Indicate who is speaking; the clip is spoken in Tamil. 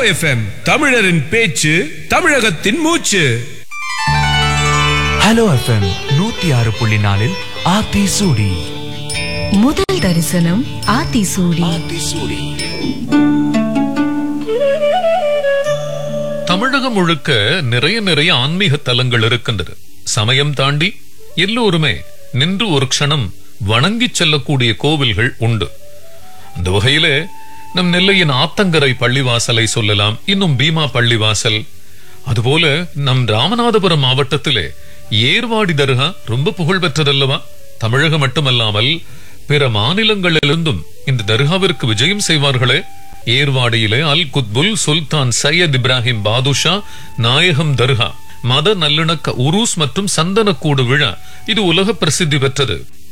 Speaker 1: எஃப்எம் தமிழரின் பேச்சு தமிழகத்தின் மூச்சு
Speaker 2: ஹலோ எஃப்எம் நூத்தி ஆறு புள்ளி நாலில் ஆத்தி சூடி
Speaker 3: முதல் தரிசனம் ஆத்திசூடி
Speaker 4: தமிழகம் முழுக்க நிறைய நிறைய ஆன்மீக தலங்கள் இருக்கின்றது சமயம் தாண்டி எல்லோருமே நின்று ஒரு க்ஷணம் வணங்கிச் செல்லக்கூடிய கோவில்கள் உண்டு அந்த வகையிலே நம் நெல்லையின் ஆத்தங்கரை பள்ளிவாசலை சொல்லலாம் இன்னும் பீமா பள்ளிவாசல் அதுபோல நம் ராமநாதபுரம் மாவட்டத்திலே ஏர்வாடி தர்கா ரொம்ப புகழ் பெற்றதல்லவா தமிழகம் மட்டுமல்லாமல் பிற மாநிலங்களிலிருந்தும் இந்த தர்காவிற்கு விஜயம் செய்வார்களே ஏர்வாடியிலே அல் குத்புல் சுல்தான் சையத் இப்ராஹிம் பாதுஷா நாயகம் தர்கா மத நல்லிணக்க உருஸ் மற்றும் சந்தனக்கூடு விழா இது உலக பிரசித்தி பெற்றது